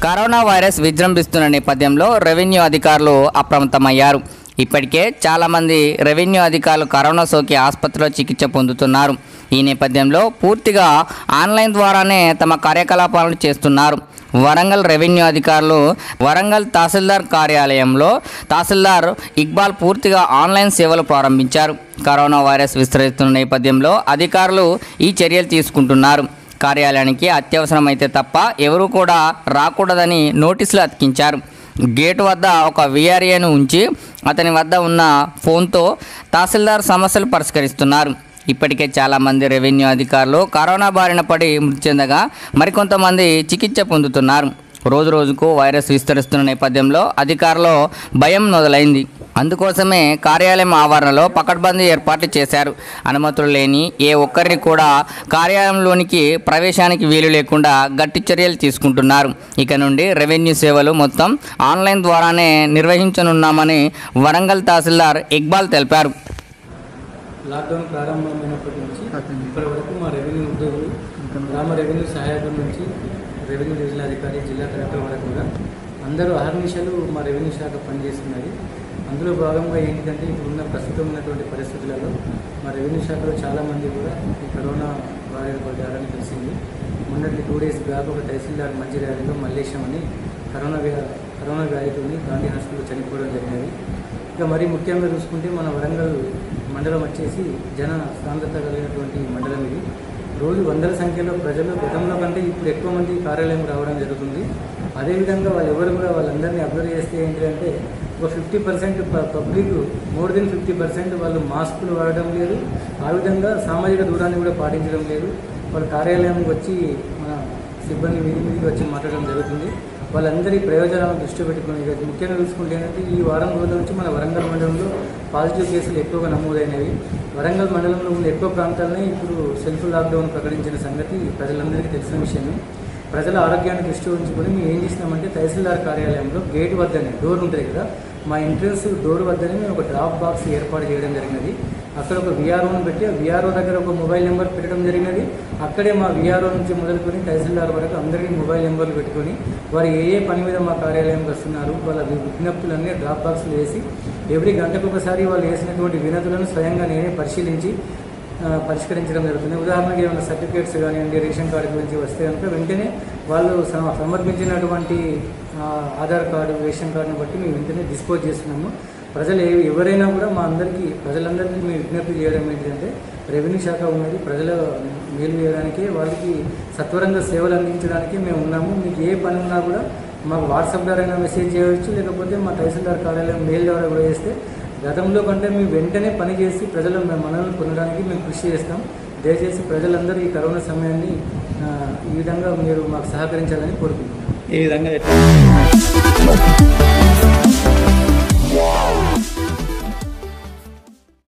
corona virus విజృంభిస్తున్న నేపథ్యంలో revenue అధికారులు అప్రమత్తమయ్యారు ఇప్పటికే చాలామంది రెవెన్యూ అధికారులు కరోనా సోకి ఆసుపత్రిలో చికిత్స పొందుతున్నారు ఈ నేపథ్యంలో పూర్తిగా ఆన్లైన్ ద్వారానే తమ కార్యకలాపాలను చేస్తున్నారు వరంగల్ రెవెన్యూ అధికారులు వరంగల్ తహసీల్దార్ కార్యాలయంలో తహసీల్దార్ ఇక్బాల్ పూర్తిగా ఆన్లైన్ సేవలు ప్రారంభించారు కరోనా వైరస్ విస్తరిస్తున్న నేపథ్యంలో అధికారులు ఈ చర్యలు తీసుకుంటున్నారు కార్యాలయానికి అత్యవసరమైతే తప్ప ఎవరు కూడా రాకూడదని నోటీసులు అతికించారు గేటు వద్ద ఒక విఆర్ఏను ఉంచి అతని వద్ద ఉన్న ఫోన్తో తహసీల్దార్ సమస్యలు పరిష్కరిస్తున్నారు ఇప్పటికే చాలామంది రెవెన్యూ అధికారులు కరోనా బారిన పడి మృతి చెందగా మరికొంతమంది చికిత్స పొందుతున్నారు రోజు రోజుకు వైరస్ విస్తరిస్తున్న నేపథ్యంలో అధికారులు భయం మొదలైంది అందుకోసమే కార్యాలయం ఆవరణలో పకడ్బందీ ఏర్పాట్లు చేశారు అనుమతులు లేని ఏ ఒక్కరిని కూడా కార్యాలయంలోనికి ప్రవేశానికి వీలు లేకుండా గట్టి చర్యలు తీసుకుంటున్నారు ఇక నుండి రెవెన్యూ సేవలు మొత్తం ఆన్లైన్ ద్వారానే నిర్వహించనున్నామని వరంగల్ తహసీల్దార్ ఇక్బాల్ తెలిపారు లాక్డౌన్ ప్రారంభమైనప్పటి నుంచి ఇప్పటి వరకు మా రెవెన్యూ ఉద్యోగులు గ్రామ రెవెన్యూ సహాయకుల నుంచి రెవెన్యూ డివిజనల్ అధికారి జిల్లా కలెక్టర్ వరకు కూడా అందరూ అహర్నిశలు మా రెవెన్యూ శాఖ పనిచేస్తున్నది అందులో భాగంగా ఏంటంటే ఇప్పుడున్న ప్రస్తుతం ఉన్నటువంటి పరిస్థితులలో మా రెవెన్యూ శాఖలో చాలామంది కూడా ఈ కరోనా బారిన పడ్డారని తెలిసింది మొన్నటి టూ డేస్ బ్యాక్ ఒక తహసీల్దార్ మంచిర్యాలలో మల్లేశం అని కరోనా వ్యా కరోనా వ్యాధితోని గాంధీ హాస్పిటల్ చనిపోవడం జరిగినది ఇక మరీ ముఖ్యంగా చూసుకుంటే మన వరంగల్ మండలం వచ్చేసి జన సాంద్రత కలిగినటువంటి మండలం ఇది రోజు వందల సంఖ్యలో ప్రజలు గతంలో కంటే ఇప్పుడు ఎక్కువ మంది కార్యాలయం రావడం జరుగుతుంది అదేవిధంగా వాళ్ళు ఎవరు కూడా వాళ్ళందరినీ అబ్జర్వ్ చేస్తే ఏంటంటే ఒక fifty percent public more than fifty percent వాళ్ళు మాస్కులు వాడడం లేదు ఆ విధంగా సామాజిక దూరాన్ని కూడా పాటించడం లేదు వాళ్ళు కార్యాలయం వచ్చి మన సిబ్బంది వీధి మీదకి వచ్చి మాట్లాడడం జరుగుతుంది వాళ్ళందరి ప్రయోజనాలను దృష్టి పెట్టుకుని ఇక ముఖ్యంగా చూసుకుంటే ఏంటంటే ఈ వారం రోజుల నుంచి మన వరంగల్ మండలంలో పాజిటివ్ కేసులు ఎక్కువగా నమోదైనవి వరంగల్ మండలంలో ఉన్న ఎక్కువ ప్రాంతాలని ఇప్పుడు సెల్ఫ్ లాక్డౌన్ ప్రకటించిన సంగతి ప్రజలందరికీ తెలిసిన విషయమే ప్రజల ఆరోగ్యాన్ని దృష్టి ఉంచుకొని మేము ఏం చేసినామంటే తహసీల్దార్ కార్యాలయంలో గేట్ వద్దనే డోర్ ఉంటుంది కదా మా ఎంట్రన్స్ డోర్ వద్దనే మేము ఒక డ్రాప్ బాక్స్ ఏర్పాటు చేయడం జరిగినది అక్కడ ఒక విఆర్ఓని పెట్టి ఆ విఆర్ఓ దగ్గర ఒక మొబైల్ నెంబర్ పెట్టడం జరిగినది అక్కడే మా విఆర్ఓ నుంచి మొదలుకొని తహసీల్దార్ వరకు అందరికీ మొబైల్ నెంబర్లు పెట్టుకొని వారు ఏ ఏ పని మీద మా కార్యాలయంకి వస్తున్నారు వాళ్ళ వి- విజ్ఞప్తులన్నీ డ్రాప్ బాక్స్లో వేసి ఎవ్రీ గంటకు ఒకసారి వాళ్ళు వేసినటువంటి వినతులను స్వయంగా నేనే పరిశీలించి ఆ, పరిష్కరించడం జరుగుతుంది ఉదాహరణకి ఏమైనా సర్టిఫికేట్స్ కానివ్వండి రేషన్ కార్డు గురించి వస్తే కనుక వెంటనే వాళ్ళు సమ- సమర్పించినటువంటి ఆ, ఆధార్ కార్డు రేషన్ కార్డుని బట్టి మేము వెంటనే డిస్పోజ్ చేస్తున్నాము ప్రజలు ఏ ఎవరైనా కూడా మా అందరికీ ప్రజలందరికీ మేము విజ్ఞప్తి చేయడం ఏంటంటే రెవెన్యూ శాఖ ఉన్నది ప్రజల మేలు చేయడానికి వాళ్ళకి సత్వరంగా సేవలు అందించడానికి మేము ఉన్నాము మీకు ఏ పని ఉన్నా కూడా మాకు వాట్సాప్ ద్వారా మెసేజ్ చేయవచ్చు లేకపోతే మా తహసీల్దార్ కార్యాలయం మెయిల్ ద్వారా కూడా చేస్తే గతంలో కంటే మేము వెంటనే పని చేసి ప్రజల మనల్ని పొందడానికి మేము కృషి చేస్తాం దయచేసి ప్రజలందరూ ఈ కరోనా సమయాన్ని ఆ, ఈ విధంగా మీరు మాకు సహకరించాలని కోరుకుంటున్నాం ఈ విధంగా ఎట్లా